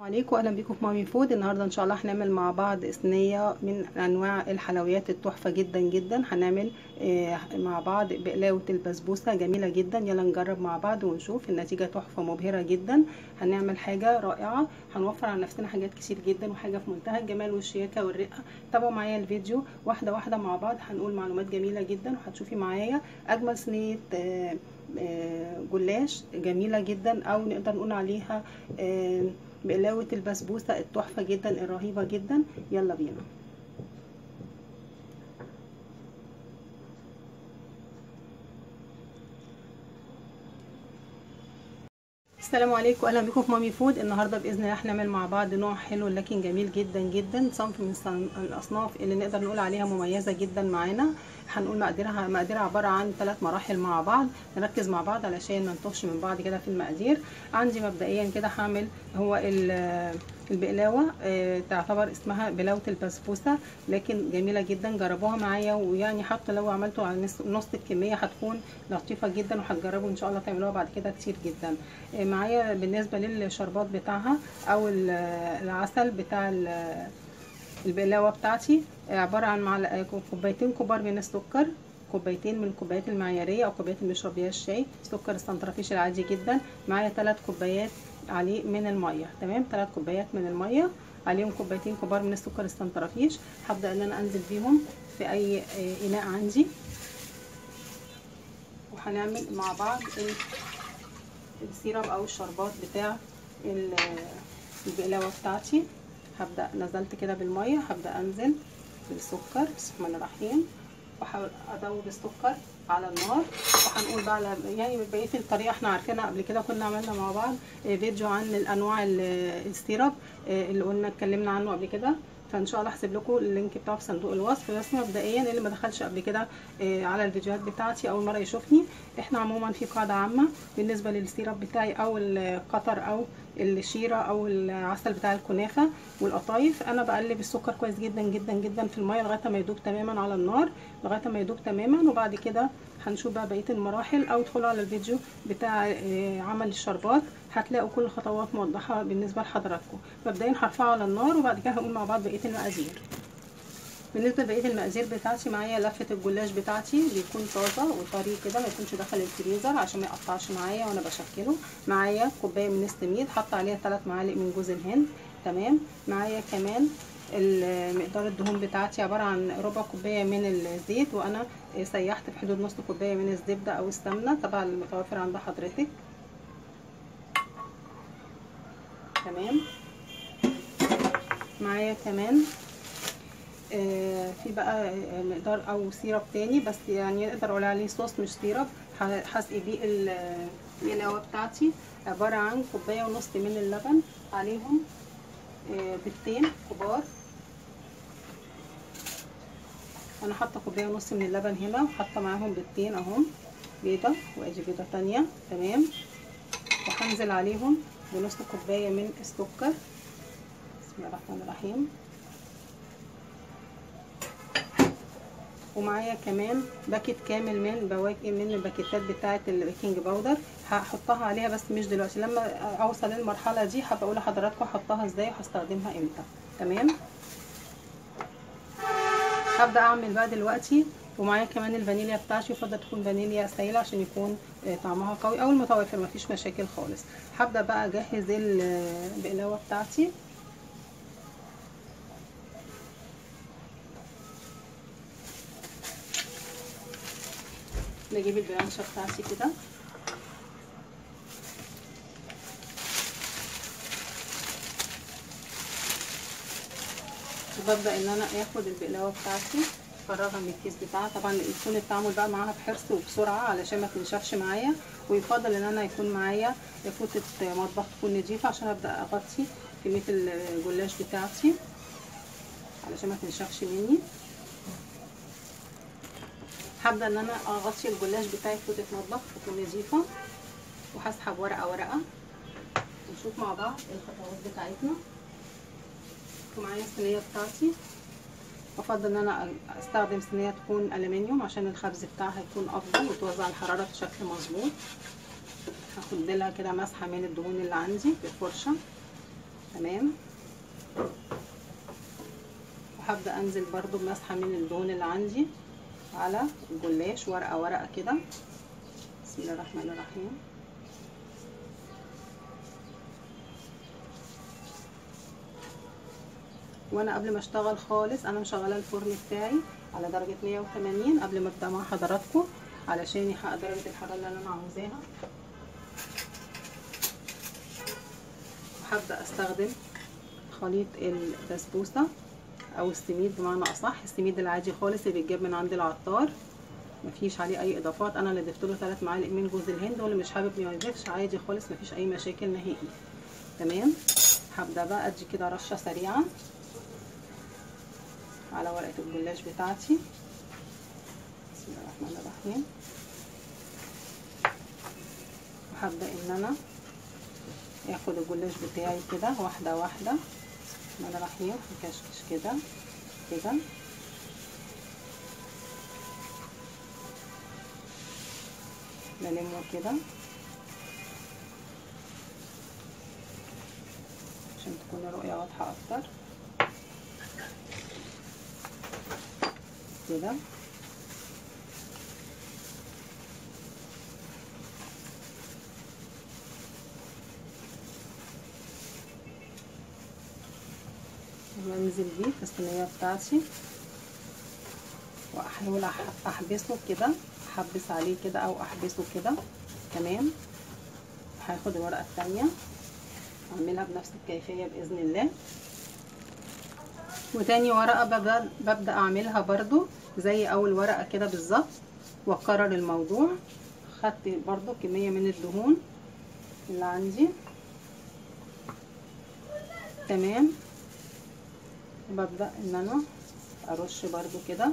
عليكم اهلا بيكم في مامي فود النهارده ان شاء الله هنعمل مع بعض صينيه من انواع الحلويات التحفه جدا جدا هنعمل آه، مع بعض بقلاوه البسبوسه جميله جدا يلا نجرب مع بعض ونشوف النتيجه تحفه مبهره جدا هنعمل حاجه رائعه هنوفر على نفسنا حاجات كتير جدا وحاجه في منتهى الجمال والشياكه والرقه تابعوا معايا الفيديو واحده واحده مع بعض هنقول معلومات جميله جدا وهتشوفي معايا اجمل صينيه آه، آه، جلاش جميله جدا او نقدر نقول عليها آه، بقلاوة البسبوسة التحفة جدا الرهيبة جدا يلا بينا السلام عليكم اهلا بكم في مامي فود النهارده باذن الله هنعمل مع بعض نوع حلو لكن جميل جدا جدا صنف من الاصناف اللي نقدر نقول عليها مميزه جدا معانا هنقول مقاديرها مقاديرها عباره عن ثلاث مراحل مع بعض نركز مع بعض علشان ما نتوهش من بعض كده في المقادير عندي مبدئيا كده هعمل هو البقلاوه اه تعتبر اسمها بلاوه البسبوسه لكن جميله جدا جربوها معايا ويعني حتى لو عملتوا على نص الكميه هتكون لطيفه جدا وهتجربوا ان شاء الله تعملوها بعد كده كتير جدا اه معايا بالنسبه للشربات بتاعها او العسل بتاع البقلاوه بتاعتي عباره عن معلقه كوبايتين كبار من السكر كوبايتين من الكوبايات المعياريه او كوبايات اللي بنشرب بيها الشاي سكر السنترافيش العادي جدا معايا ثلاث كوبايات عليه من الميه تمام ثلاث كوبايات من الميه عليهم كوبايتين كبار من السكر السنترافيش هبدا ان انا انزل بيهم في اي اناء عندي وهنعمل مع بعض السيرب او الشربات بتاع البقلاوه بتاعتي هبدا نزلت كده بالميه هبدا انزل بالسكر بسم الله الرحمن الرحيم واحاول ادوب السكر على النار وهنقول بقى على يعني بقيه الطريقه احنا عارفينها قبل كده كنا عملنا مع بعض فيديو عن الانواع السيرب اللي قلنا اتكلمنا عنه قبل كده فان شاء الله هسيب لكم اللينك بتاعه في صندوق الوصف بس مبدئيا اللي ما دخلش قبل كده على الفيديوهات بتاعتي اول مره يشوفني احنا عموما في قاعده عامه بالنسبه للسيرب بتاعي او القطر او الشيره او العسل بتاع الكنافه والقطايف انا بقلب السكر كويس جدا جدا جدا في الميه لغايه ما يدوب تماما على النار لغايه ما يدوب تماما وبعد كده هنشوف بقى بقيه المراحل او ادخلوا على الفيديو بتاع عمل الشربات هتلاقوا كل الخطوات موضحه بالنسبه لحضراتكم مبدئيا هرفعه على النار وبعد كده هنقول مع بعض بقيه المقادير بالنسبه لبقيه المقادير بتاعتي معايا لفه الجلاش بتاعتي بيكون طازه وطري كده ما يكونش دخل الفريزر عشان ما يقطعش معايا وانا بشكله معايا كوبايه من السميد حاطه عليها 3 معالق من جوز الهند تمام معايا كمان مقدار الدهون بتاعتي عباره عن ربع كوبايه من الزيت وانا سيحت في حدود نص كوبايه من الزبده او السمنه طبعا المتوفر عند حضرتك تمام معايا كمان آه في بقى مقدار او سيرب تاني بس يعني نقدر اقول عليه صوص مش سيرب هسقي بيه القلاوه بتاعتي عباره عن كوبايه ونص من اللبن عليهم آه بيضتين كبار انا حاطه كوبايه ونص من اللبن هنا وحاطه معاهم بيضتين اهم بيضه وادي بيضه تانية تمام وهنزل عليهم بنص كوبايه من السكر بسم الله الرحمن الرحيم ومعايا كمان باكيت كامل من بواكي من الباكيتات بتاعه البيكنج باودر هحطها عليها بس مش دلوقتي لما اوصل للمرحله دي هبقى اقول لحضراتكم احطها ازاي وهستخدمها امتى تمام هبدا اعمل بقى دلوقتي ومعايا كمان الفانيليا بتاعتي يفضل تكون فانيليا سايله عشان يكون طعمها قوي او المتوافر مفيش مشاكل خالص هبدا بقى اجهز البقلاوه بتاعتي نجيب البلانشة بتاعتي كده وببدا ان انا اخد البقلاوه بتاعتي افرغها من الكيس بتاعها طبعا يكون التعامل بقى معاها بحرص وبسرعه علشان ما تنشفش معايا ويفضل ان انا يكون معايا فوطه مطبخ تكون نضيفه عشان ابدا اغطي كميه الجلاش بتاعتي علشان ما تنشفش مني هبدا ان انا اغطي الجلاش بتاعي فوطه مطبخ تكون نظيفه وهسحب ورقه ورقه نشوف مع بعض الخطوات بتاعتنا ومعايا الصينيه بتاعتي بفضل ان انا استخدم صينيه تكون الومنيوم عشان الخبز بتاعها يكون افضل وتوزع الحراره بشكل مظبوط هاخد لها كده مسحه من الدهون اللي عندي بالفرشه تمام وهبدا انزل برضو بمسحه من الدهون اللي عندي على الجلاش ورقه ورقه كده بسم الله الرحمن الرحيم وانا قبل ما اشتغل خالص انا مشغله الفرن بتاعي على درجه 180 قبل ما ابدا مع حضراتكم علشان يحقق درجه الحراره اللي انا عاوزاها وهبدا استخدم خليط البسبوسه او السميد بمعنى اصح السميد العادي خالص اللي بيتجاب من عند العطار مفيش عليه اي اضافات انا اللي ضفت له 3 معالق من جوز الهند واللي مش حابب ما يضيفش عادي خالص مفيش اي مشاكل نهائي تمام هبدا بقى ادي كده رشه سريعه على ورقه الجلاش بتاعتي بسم الله الرحمن الرحيم وهبدا ان انا اخد الجلاش بتاعي كده واحده واحده بسم الله الرحمن الرحيم هكشكش كده كده بلمه كده عشان تكون الرؤية واضحة أكتر كده وانزل بيه في الصينية بتاعتي واحاول احبسه كده احبس عليه كده او احبسه كده تمام هاخد الورقة التانية اعملها بنفس الكيفية باذن الله وتاني ورقة ببدأ, ببدأ اعملها برضو زي اول ورقة كده بالظبط واكرر الموضوع خدت برضو كمية من الدهون اللي عندي تمام ببدأ ان انا ارش برضو كده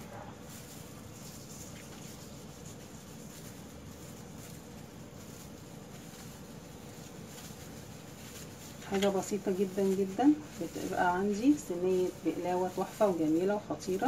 حاجة بسيطة جدا جدا بتبقى عندي صينية بقلاوة تحفة وجميلة وخطيرة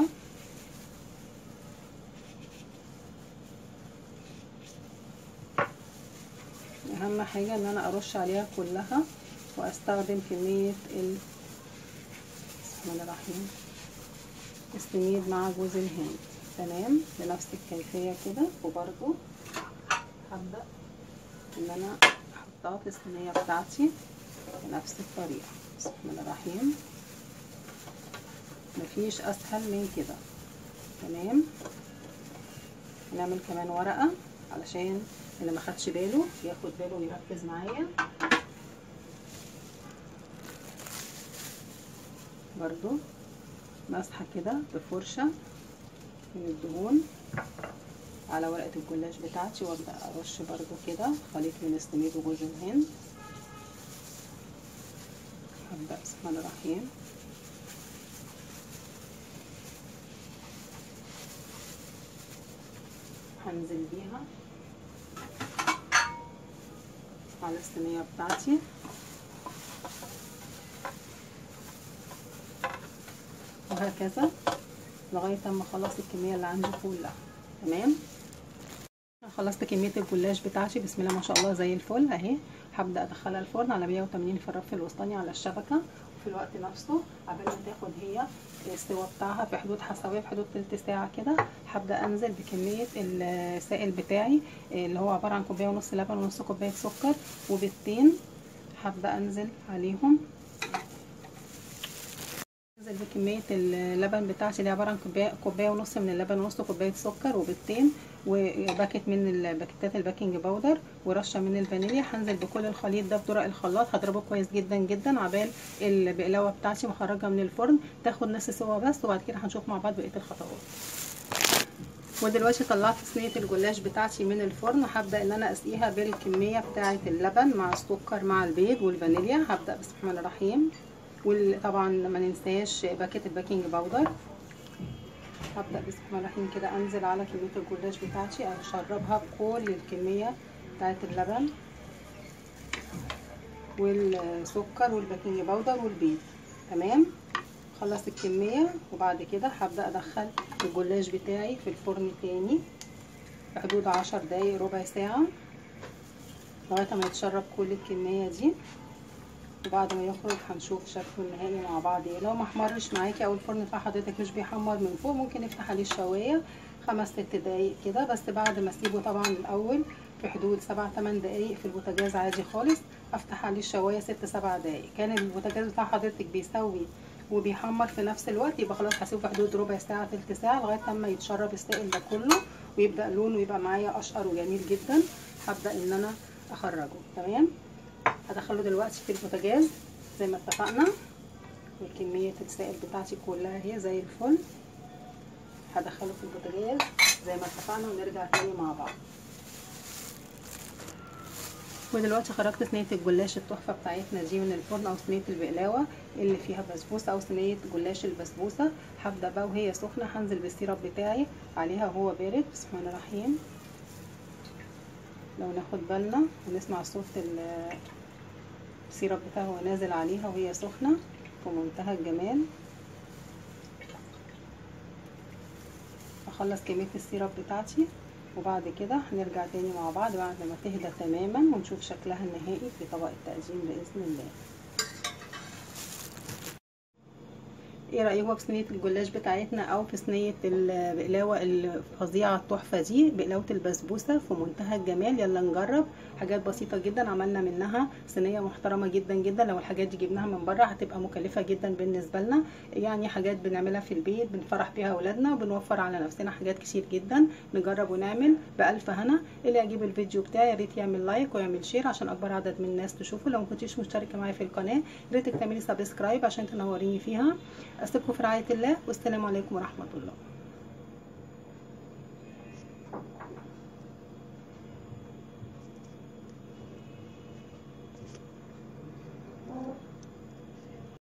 اهم حاجة ان انا ارش عليها كلها واستخدم كمية ال بسم الله الرحمن السميد مع جوز الهند تمام بنفس الكيفية كده وبرضو هبدأ ان انا احطها في الصينية بتاعتي بنفس الطريقة بسم الله الرحمن مفيش اسهل من كده تمام هنعمل كمان ورقة علشان اللي ما خدش باله ياخد باله ويركز معايا برضو مسحة كده بفرشة من الدهون على ورقة الجلاش بتاعتي وابدأ ارش برضو كده خليط من السميد وجوز الهند هبدأ بسم الله الرحمن هنزل بيها على الصينية بتاعتي وهكذا لغاية اما اخلص الكمية اللي عندي كلها تمام خلصت كمية الجلاش بتاعتي بسم الله ما شاء الله زي الفل اهي هبدأ ادخلها الفرن على 180 في الرف الوسطاني على الشبكة وفي الوقت نفسه قبل ما تاخد هي السوا بتاعها في حدود حسوية في حدود تلت ساعة كده هبدأ انزل بكمية السائل بتاعي اللي هو عبارة عن كوباية ونص لبن ونص كوباية سكر وبيضتين هبدأ انزل عليهم انزل بكميه اللبن بتاعتي اللي عباره عن كوبايه كوبايه ونص من اللبن ونص كوبايه سكر وبيضتين وباكت من الباكيتات الباكنج باودر ورشه من الفانيليا هنزل بكل الخليط ده بدرق الخلاط هضربه كويس جدا جدا عبال البقلاوه بتاعتي مخرجه من الفرن تاخد نص سوا بس وبعد كده هنشوف مع بعض بقيه الخطوات ودلوقتي طلعت صينيه الجلاش بتاعتي من الفرن هبدا ان انا اسقيها بالكميه بتاعه اللبن مع السكر مع البيض والفانيليا هبدا بسم الله الرحمن الرحيم وطبعا ما ننساش باكيت الباكنج باودر هبدا بسم الله الرحمن كده انزل على كميه الجلاش بتاعتي اشربها بكل الكميه بتاعه اللبن والسكر والباكنج باودر والبيض تمام خلص الكميه وبعد كده هبدا ادخل الجلاش بتاعي في الفرن تاني في حدود عشر دقايق ربع ساعه لغايه ما يتشرب كل الكميه دي وبعد ما يخرج هنشوف شكله النهائي مع بعض ايه لو ما احمرش معاكي او الفرن بتاع حضرتك مش بيحمر من فوق ممكن نفتح عليه الشوايه خمس ست دقايق كده بس بعد ما اسيبه طبعا الاول في حدود سبع تمن دقايق في البوتاجاز عادي خالص افتح عليه الشوايه ست سبع دقايق كان البوتاجاز بتاع حضرتك بيسوي وبيحمر في نفس الوقت يبقى خلاص هسيبه في حدود ربع ساعه تلت ساعه لغايه لما يتشرب السائل ده كله ويبدا لونه يبقى معايا اشقر وجميل جدا هبدا ان انا اخرجه تمام هدخله دلوقتي في البوتاجاز زي ما اتفقنا وكميه السائل بتاعتي كلها هي زي الفل هدخله في البوتاجاز زي ما اتفقنا ونرجع تاني مع بعض ودلوقتي خرجت صينيه الجلاش التحفه بتاعتنا دي من الفرن او صينيه البقلاوه اللي فيها بسبوسه او صينيه جلاش البسبوسه هبدا بقى وهي سخنه هنزل بالسيرب بتاعي عليها وهو بارد بسم الله الرحمن الرحيم لو ناخد بالنا ونسمع صوت السيرب بتاعه وهو نازل عليها وهي سخنه في منتهى الجمال اخلص كميه السيرب بتاعتي وبعد كده هنرجع تاني مع بعض بعد ما تهدى تماما ونشوف شكلها النهائي في طبق التقديم باذن الله ايه رايكم في صينيه الجلاش بتاعتنا او في صينيه البقلاوه الفظيعه التحفه دي بقلاوه البسبوسه في منتهى الجمال يلا نجرب حاجات بسيطه جدا عملنا منها صينيه محترمه جدا جدا لو الحاجات دي جبناها من بره هتبقى مكلفه جدا بالنسبه لنا يعني حاجات بنعملها في البيت بنفرح بيها اولادنا وبنوفر على نفسنا حاجات كتير جدا نجرب ونعمل بالف هنا اللي يعجب الفيديو بتاعي يا ريت يعمل لايك ويعمل شير عشان اكبر عدد من الناس تشوفه لو ما كنتيش مشتركه معايا في القناه يا ريتك تعملي سبسكرايب عشان تنوريني فيها اسيبكم في رعايه الله والسلام عليكم ورحمه الله